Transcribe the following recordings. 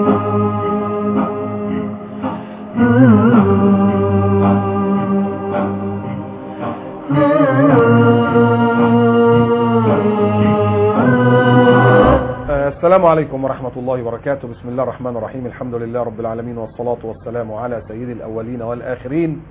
السلام عليكم ورحمة الله وبركاته بسم الله الرحمن الرحيم الحمد لله رب العالمين والصلاة والسلام على سيد الأولين والآخرين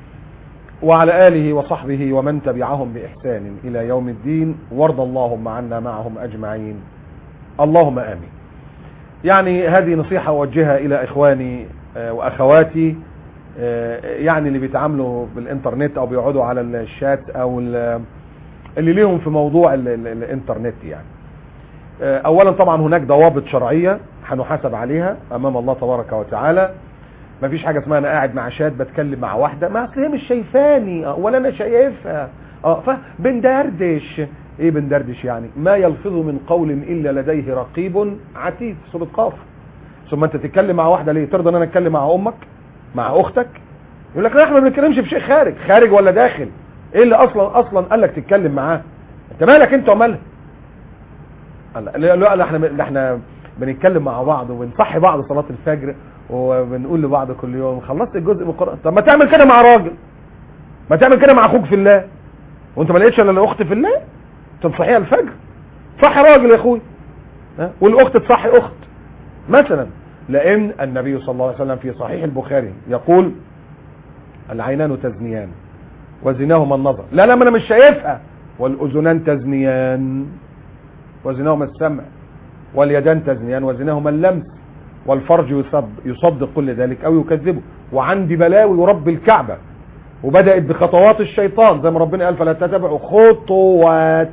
وعلى آله وصحبه ومن تبعهم بإحسان إلى يوم الدين وارض اللهم عنا معهم أجمعين اللهم آمين يعني هذه نصيحة أوجهها إلى إخواني وأخواتي يعني اللي بيتعاملوا بالإنترنت أو بيقعدوا على الشات أو اللي ليهم في موضوع ال ال الإنترنت يعني اولا طبعا هناك ضوابط شرعية هنحاسب عليها امام الله تبارك وتعالى مفيش حاجة اسمها انا قاعد مع شات بتكلم مع واحدة ما اصل هي مش شايفاني ولا انا شايفها اه فبندردش ايه بندردش يعني ما يلفظ من قول الا لديه رقيب عتيد سورة قاف ثم انت تتكلم مع واحدة ليه ترضى ان انا اتكلم مع امك مع اختك يقول لك لا احنا ما بنتكلمش في شيء خارج خارج ولا داخل ايه اللي اصلا اصلا قال لك تتكلم معاه انت مالك انت ومالها لا لا لا احنا احنا بنتكلم مع بعض وبنصحي بعض صلاة الفجر وبنقول لبعض كل يوم خلصت الجزء من القرآن طب ما تعمل كده مع راجل ما تعمل كده مع اخوك في الله وانت ما لقيتش الا اخت في الله تنصحيها الفجر صحي راجل يا اخوي ها والاخت تصحي اخت مثلا لان النبي صلى الله عليه وسلم في صحيح البخاري يقول العينان تزنيان وزناهما النظر لا لا ما انا مش شايفها والاذنان تزنيان وزناهما السمع واليدان تزنيان وزناهما اللمس والفرج يصد يصدق كل ذلك او يكذبه وعندي بلاوي ورب الكعبة وبدأت بخطوات الشيطان زي ما ربنا قال فلا تتبعوا خطوات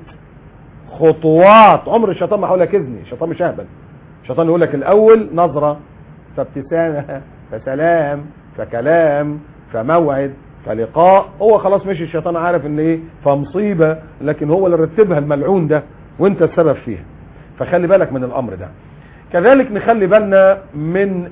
خطوات عمر الشيطان ما حاول يكذني الشيطان مش اهبل الشيطان يقول لك الاول نظرة فابتسامة فسلام فكلام فموعد فلقاء هو خلاص مش الشيطان عارف ان ايه فمصيبة لكن هو اللي رتبها الملعون ده وانت السبب فيها فخلي بالك من الامر ده كذلك نخلي بالنا من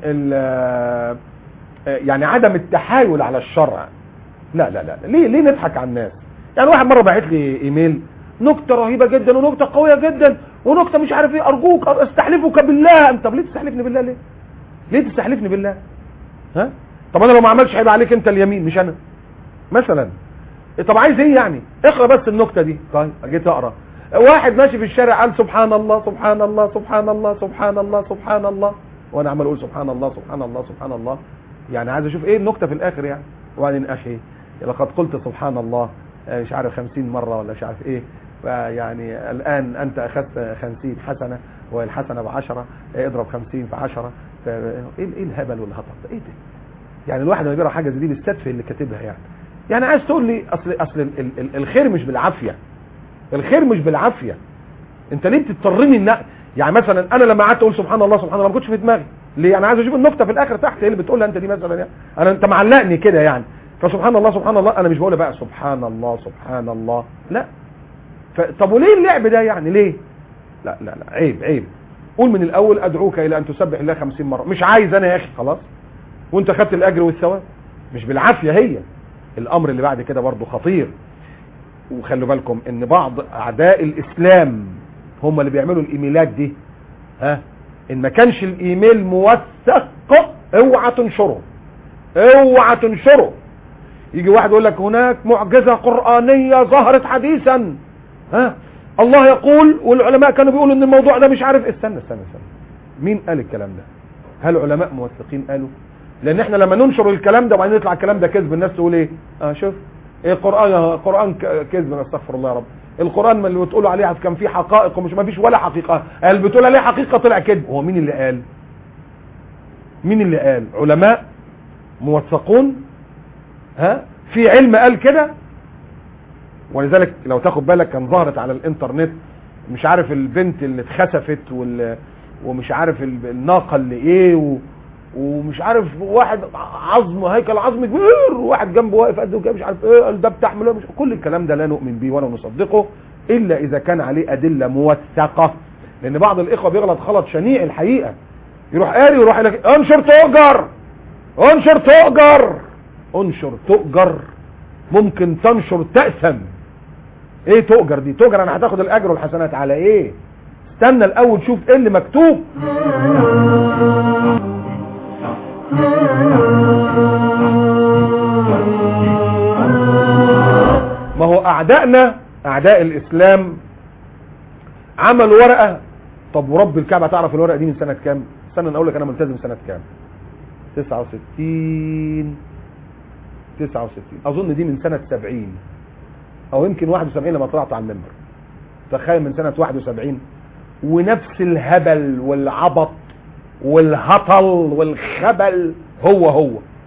يعني عدم التحايل على الشرع لا لا لا ليه ليه نضحك على الناس يعني واحد مره بعت لي ايميل نكته رهيبه جدا ونكته قويه جدا ونكته مش عارف ايه ارجوك استحلفك بالله انت طب ليه تستحلفني بالله ليه ليه تستحلفني بالله ها طب انا لو ما عملتش هيبقى عليك انت اليمين مش انا مثلا طب عايز ايه يعني اقرا بس النكته دي طيب جيت اقرا واحد ماشي في الشارع قال سبحان الله سبحان الله سبحان الله سبحان الله سبحان الله وانا عمال اقول سبحان الله سبحان الله سبحان الله يعني عايز اشوف ايه النكته في الاخر يعني وبعدين اخي لقد قلت سبحان الله مش عارف 50 مره ولا مش عارف ايه يعني الان انت اخذت 50 حسنه والحسنه ب 10 اضرب 50 في 10 ايه ايه الهبل والهطل ده ايه ده يعني الواحد لما بيقرا حاجه زي دي بالستف اللي كاتبها يعني يعني عايز تقول لي اصل اصل ال ال ال الخير مش بالعافيه الخير مش بالعافية انت ليه بتضطرني ان يعني مثلا انا لما قعدت اقول سبحان الله سبحان الله ما كنتش في دماغي ليه انا عايز اشوف النكته في الاخر تحت ايه اللي بتقولها انت دي مثلا يعني انا انت معلقني كده يعني فسبحان الله سبحان الله انا مش بقول بقى سبحان الله سبحان الله لا ف... طب وليه اللعب ده يعني ليه لا لا لا عيب عيب قول من الاول ادعوك الى ان تسبح الله 50 مره مش عايز انا يا اخي خلاص وانت خدت الاجر والثواب مش بالعافيه هي الامر اللي بعد كده برضه خطير وخلوا بالكم ان بعض اعداء الاسلام هم اللي بيعملوا الايميلات دي ها ان ما كانش الايميل موثق اوعى تنشره اوعى تنشره يجي واحد يقول لك هناك معجزة قرآنية ظهرت حديثا ها الله يقول والعلماء كانوا بيقولوا ان الموضوع ده مش عارف استنى استنى استنى مين قال الكلام ده هل علماء موثقين قالوا لان احنا لما ننشر الكلام ده وبعدين يطلع الكلام ده كذب الناس تقول ايه اه شوف ايه قرآن قرآن كذب استغفر الله يا رب القرآن اللي بتقولوا عليها كان فيه حقائق ومش ما فيش ولا حقيقة قال بتقول عليه حقيقة طلع كذب هو مين اللي قال مين اللي قال علماء موثقون ها في علم قال كده ولذلك لو تاخد بالك كان ظهرت على الانترنت مش عارف البنت اللي اتخسفت وال ومش عارف الناقة اللي ايه و... ومش عارف واحد عظم هيكل عظم كبير وواحد جنبه واقف قد كده مش عارف ايه ده بتحمل مش كل الكلام ده لا نؤمن بيه ولا نصدقه الا اذا كان عليه ادله موثقه لان بعض الاخوه بيغلط غلط شنيع الحقيقه يروح قاري ويروح يقول لك انشر تؤجر انشر تؤجر انشر تؤجر ممكن تنشر تأثم ايه تؤجر دي تؤجر انا هتاخد الاجر والحسنات على ايه استنى الاول شوف ايه اللي مكتوب اعدائنا اعداء الاسلام عملوا ورقة طب ورب الكعبة تعرف الورقة دي من سنة كام استنى انا اقول لك انا ملتزم سنة كام 69 69 اظن دي من سنة 70 او يمكن 71 لما طلعت على المنبر تخيل من سنة 71 ونفس الهبل والعبط والهطل والخبل هو هو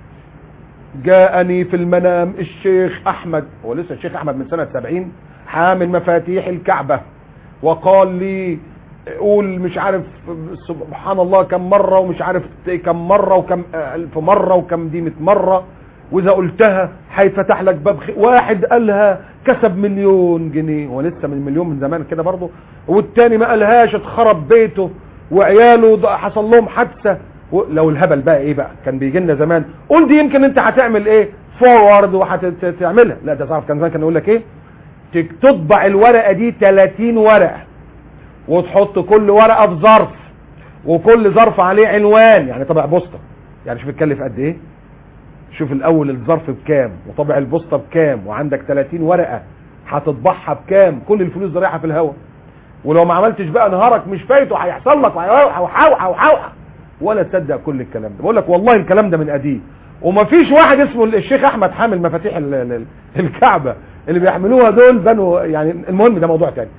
جاءني في المنام الشيخ احمد هو لسه الشيخ احمد من سنة 70 حامل مفاتيح الكعبة وقال لي قول مش عارف سبحان الله كم مرة ومش عارف كم مرة وكم الف مرة وكم دي 100 مرة واذا قلتها هيفتح لك باب خير واحد قالها كسب مليون جنيه ولسه من مليون من زمان كده برضه والتاني ما قالهاش اتخرب بيته وعياله حصل لهم حادثه لو الهبل بقى ايه بقى كان بيجي لنا زمان قول دي يمكن انت هتعمل ايه فورورد وهتعملها لا ده تعرف كان زمان كان يقول لك ايه تطبع الورقه دي 30 ورقه وتحط كل ورقه في ظرف وكل ظرف عليه عنوان يعني طبع بوسطه يعني شوف اتكلف قد ايه شوف الاول الظرف بكام وطبع البوسطه بكام وعندك 30 ورقه هتطبعها بكام كل الفلوس دي رايحه في الهواء ولو ما عملتش بقى نهارك مش فايته هيحصل لك وحوحه وحوحه ولا تصدق كل الكلام ده بقول لك والله الكلام ده من قديم ومفيش واحد اسمه الشيخ احمد حامل مفاتيح الكعبه اللي بيحملوها دول بنوا يعني المهم ده موضوع تاني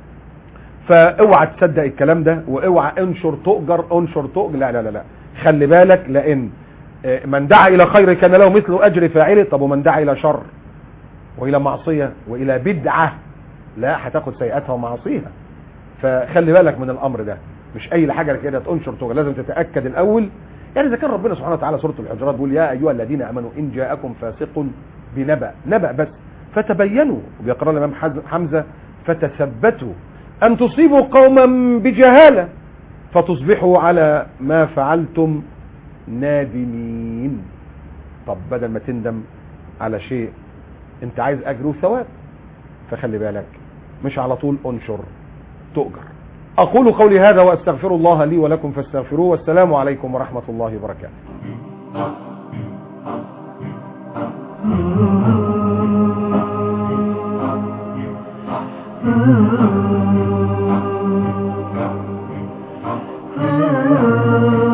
فاوعى تصدق الكلام ده واوعى انشر تؤجر انشر تؤجر لا لا لا لا خلي بالك لان من دعا الى خير كان له مثل اجر فاعله طب ومن دعا الى شر والى معصيه والى بدعه لا هتاخد سيئاتها ومعاصيها فخلي بالك من الامر ده مش اي حاجه كده تنشر تؤجر لازم تتاكد الاول يعني اذا كان ربنا سبحانه وتعالى سوره الحجرات بيقول يا ايها الذين امنوا ان جاءكم فاسق بنبأ نبأ بس فتبينوا وبيقرأ الامام حمزه فتثبتوا ان تصيبوا قوما بجهاله فتصبحوا على ما فعلتم نادمين طب بدل ما تندم على شيء انت عايز اجر وثواب فخلي بالك مش على طول انشر تؤجر اقول قولي هذا واستغفر الله لي ولكم فاستغفروه والسلام عليكم ورحمة الله وبركاته Mm-hmm.